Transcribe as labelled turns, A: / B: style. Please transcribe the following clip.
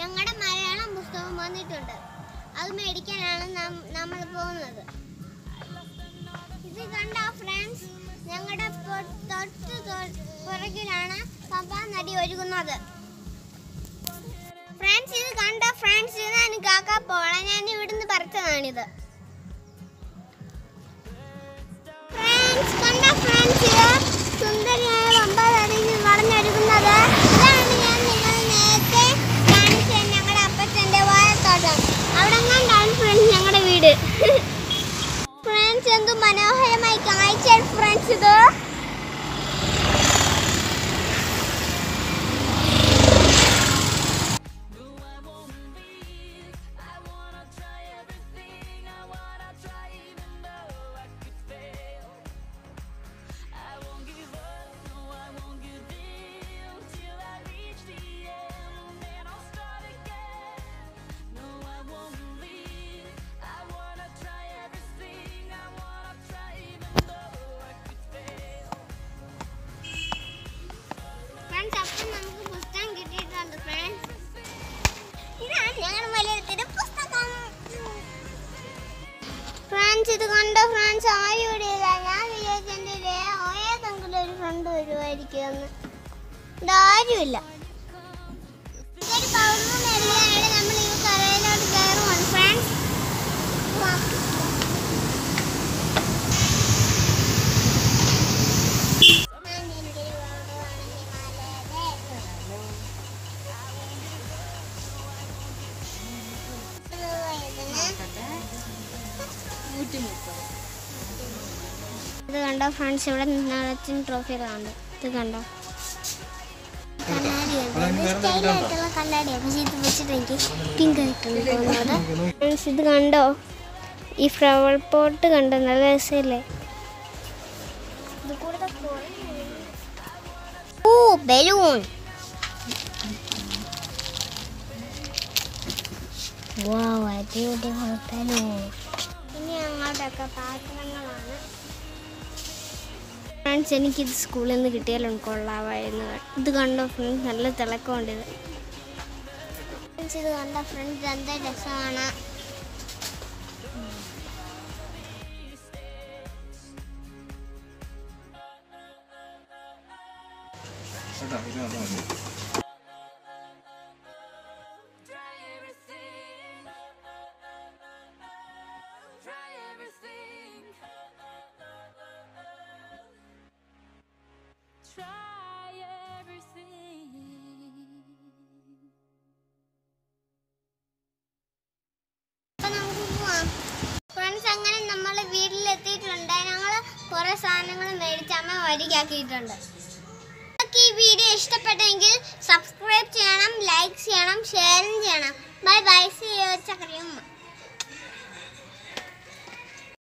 A: ഞങ്ങളുടെ മലയാളം പുസ്തകം വന്നിട്ടുണ്ട് അത് മേടിക്കാനാണ് നമ്മൾ പോകുന്നത് ഇത് കണ്ട ഫ്രണ്ട്സ് ഞങ്ങളുടെ തൊട്ട് തൊ- പുറകിലാണ് പമ്പ നദി ഒഴുകുന്നത് ഫ്രണ്ട്സ് ഇത് കണ്ട ഫ്രണ്ട്സ് ഇതാണ് കാക്ക പോള ഞാൻ ഇവിടുന്ന് പറിച്ചതാണിത് ഫ്രണ്ട്സ് കണ്ട ഫ്രണ്ട്സ് ഇത് സുന്ദരിയായ പമ്പ നദി വളഞ്ഞൊഴുകുന്നത് ഇതാണ് ഞാൻ നിങ്ങൾ നേരത്തെ കാണിച്ച ഞങ്ങളുടെ അപ്പച്ചൻ്റെ വാഴത്തോട്ടം അവിടെ കണ്ടാണ് ഫ്രണ്ട്സ് ഞങ്ങളുടെ വീട് ഫ്രണ്ട്സ് എന്തു മനോഹരമായി കാഴ്ച ഫ്രണ്ട്സ് ഇത് ഫ്രണ്ട്സ് അപ്പം നമുക്ക് പുസ്തകം കിട്ടിയിട്ടുണ്ട് ഫ്രണ്ട്സ് ഇതാണ് ഞങ്ങളുടെ മലയാളത്തിന്റെ പുസ്തകം ഫ്രണ്ട്സ് ഇത് കണ്ടോ ഫ്രണ്ട്സ് ആരും ഇവിടെ ഇല്ല ഞാൻ വിചാരിച്ചെൻ്റെ ഏതെങ്കിലും ഒരു ഫ്രണ്ട് വരുമായിരിക്കും എന്ന് ഇതാരുമില്ല ഇതൊരു പൗർണ്ണമി അറിയാനായിട്ട് നമ്മൾ ഈ കരയിലോട്ട് കയറുവാണ് ഫ്രണ്ട്സ് ഇത് കണ്ടോ ഫ്രണ്ട്സ് ഇവിടെ നിറച്ചും ട്രോഫികളാണ് ഇത് കണ്ടോ സ്റ്റൈലായിട്ടുള്ള കണ്ണാടിയാണ് പക്ഷേ ഇത് വെച്ചിട്ട് എനിക്ക് പിങ്ക് ആയിട്ടാണ് തോന്നുന്നത് ഫ്രണ്ട്സ് ഇത് കണ്ടോ ഈ ഫ്ലവർ പോട്ട് കണ്ടോ നല്ല രസമല്ലേ ഓ ബലൂൺ വാവ് അടിപൊളി ബലൂൺ ഇനി അങ്ങോട്ടൊക്കെ പാത്രങ്ങളാണ് ഫ്രണ്ട്സ് എനിക്കിത് സ്കൂളിൽ നിന്ന് കിട്ടിയാലും കൊള്ളാമായിരുന്നു ഇത് കണ്ടോ ഫ്രണ്ട്സ് നല്ല തിളക്കമുണ്ട് ഇത് ഫ്രണ്ട്സ് ഇത് കണ്ടോ ഫ്രണ്ട്സ് എന്താ രസമാണ്
B: കേട്ടോ ഇത് വന്നാ മതി
C: Try everything.
A: അപ്പൊ നമുക്ക് പോവാം ഫ്രണ്ട്സ് അങ്ങനെ നമ്മൾ വീട്ടിലെത്തിയിട്ടുണ്ട് ഞങ്ങൾ കുറേ സാധനങ്ങൾ മേടിച്ച് അമ്മ വരിക്കാക്കിയിട്ടുണ്ട് നിങ്ങൾക്ക് ഈ വീഡിയോ ഇഷ്ടപ്പെട്ടെങ്കിൽ സബ്സ്ക്രൈബ് ചെയ്യണം ലൈക്ക് ചെയ്യണം ഷെയറും ചെയ്യണം ബൈ ബൈ സി ചക്രിയമ്മ